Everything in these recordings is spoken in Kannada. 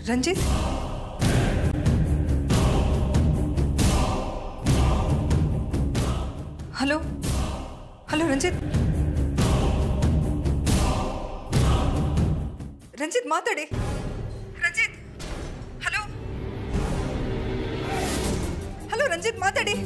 ರಂಜಿತ್ ಹಲೋ ಹಲೋ ರಂಜಿತ್ ರಂಜಿತ್ ಮಾತಾಡಿ ರಂಜಿತ್ ಹಲೋ ಹಲೋ ರಂಜಿತ್ ಮಾತಾಡಿ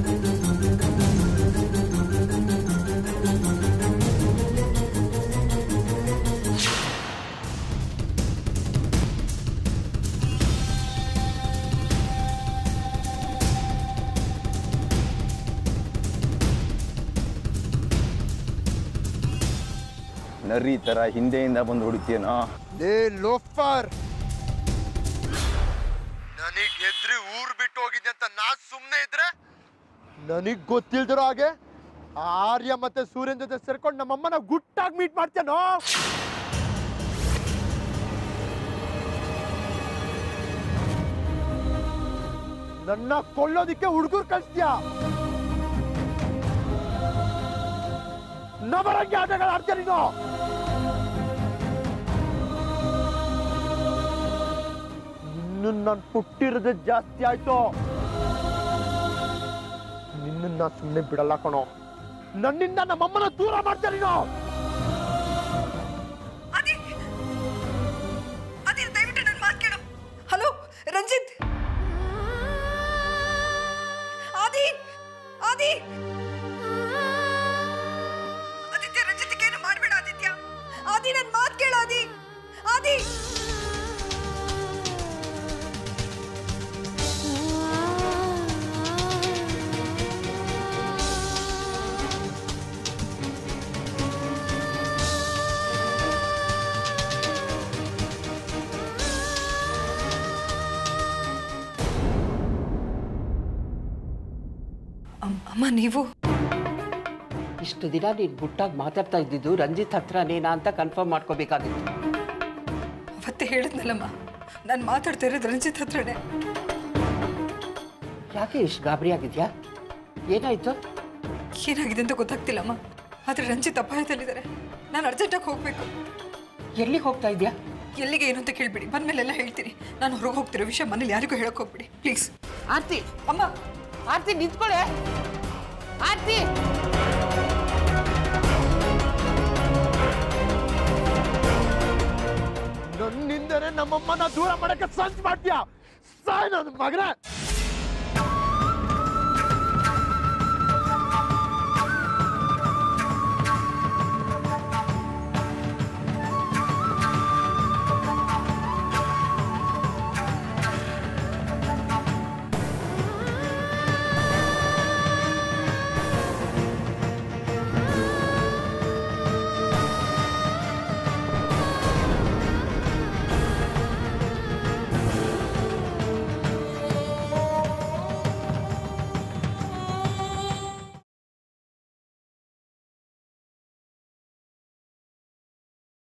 ನರಿ ಥರ ಹಿಂದೆಯಿಂದ ಬಂದು ಹೊಡಿತೀಯನೋ ಲೇ ಲೋಫರ್ ನನಗ್ ಎದ್ರಿ ಊರ್ ಬಿಟ್ಟು ಹೋಗಿದ್ದೆ ಅಂತ ನಾ ಸುಮ್ಮನೆ ಇದ್ರೆ ನನಗ್ ಗೊತ್ತಿಲ್ದಿರೋ ಹಾಗೆ ಆ ಆರ್ಯ ಮತ್ತೆ ಸೂರ್ಯನ್ ಜೊತೆ ಸೇರ್ಕೊಂಡು ನಮ್ಮಮ್ಮನ ಗುಟ್ಟಾಗಿ ಮೀಟ್ ಮಾಡ್ತೇನೋ ನನ್ನ ಕೊಳ್ಳೋದಿಕ್ಕೆ ಹುಡುಗರು ಕಳಿಸ್ತೀಯಾ ನವರಂಗಿ ಆಟಗಳು ಆಡ್ತೀಯ ನೀನು ಇನ್ನು ನಾನು ಹುಟ್ಟಿರೋದೇ ಜಾಸ್ತಿ ಆಯ್ತು ನಿನ್ನ ಸುಮ್ಮನೆ ಬಿಡಲ್ಲ ಕಣೋ ನನ್ನಿಂದ ನಮ್ಮಮ್ಮನ ದೂರ ಮಾಡ್ತಾರೆ ನೀನು ಅದಿ ಅದಿ ದಯವಿಟ್ಟು ನನ್ನ ಮಾತು ಕೇಳು ಹಲೋ ರಂಜಿತ್ ಆದಿ ಆದಿ ಆದಿತ್ಯ ರಂಜಿತ್ಗೆ ಏನು ಮಾಡಬೇಡ ಆದಿತ್ಯ ಆದಿ ನನ್ನ ಮಾತು ಕೇಳು ಆದಿ ಆದಿ ಅಮ್- ಅಮ್ಮ ನೀವು ಇಷ್ಟು ದಿನ ನೀನು ಗುಟ್ಟಾಗಿ ಮಾತಾಡ್ತಾ ಇದ್ದಿದ್ದು ರಂಜಿತ್ ಹತ್ರನೇನಾ ಅಂತ ಕನ್ಫರ್ಮ್ ಮಾಡ್ಕೋಬೇಕಾಗಿತ್ತು ಅವತ್ತೇ ಹೇಳಿದ್ನಲ್ಲಮ್ಮ ನಾನು ಮಾತಾಡ್ತಾ ಇರೋದು ರಂಜಿತ್ ಹತ್ರನೇ ಯಾಕೆ ಇಷ್ಟು ಗಾಬರಿ ಆಗಿದ್ಯಾ ಏನಾಯ್ತು ಏನಾಗಿದೆ ಅಂತ ಗೊತ್ತಾಗ್ತಿಲ್ಲಮ್ಮ ಆದರೆ ರಂಜಿತ್ ಅಪಾಯದಲ್ಲಿದ್ದಾರೆ ನಾನು ಅರ್ಜೆಂಟಾಗಿ ಹೋಗಬೇಕು ಎಲ್ಲಿಗೆ ಹೋಗ್ತಾ ಇದೆಯಾ ಎಲ್ಲಿಗೆ ಏನು ಅಂತ ಕೇಳ್ಬಿಡಿ ಬಂದ್ಮೇಲೆಲ್ಲ ಹೇಳ್ತೀನಿ ನಾನು ಹೊರಗೆ ಹೋಗ್ತಿರೋ ವಿಷಯ ಮನೇಲಿ ಯಾರಿಗೂ ಹೇಳಕ್ ಹೋಗ್ಬಿಡಿ ಪ್ಲೀಸ್ ಆರ್ತಿ ಅಮ್ಮ ಆರ್ತಿ ನಿಂತ್ಕೊಳ್ಳೆ ಆರ್ತಿ ನನ್ನಿಂದನೇ ನಮ್ಮಮ್ಮನ ದೂರ ಮಾಡಕ್ಕೆ ಸಂಚ್ ಮಾಡ್ತೀಯ ಸಾಯ್ ನನ್ನ ಮಗನೇ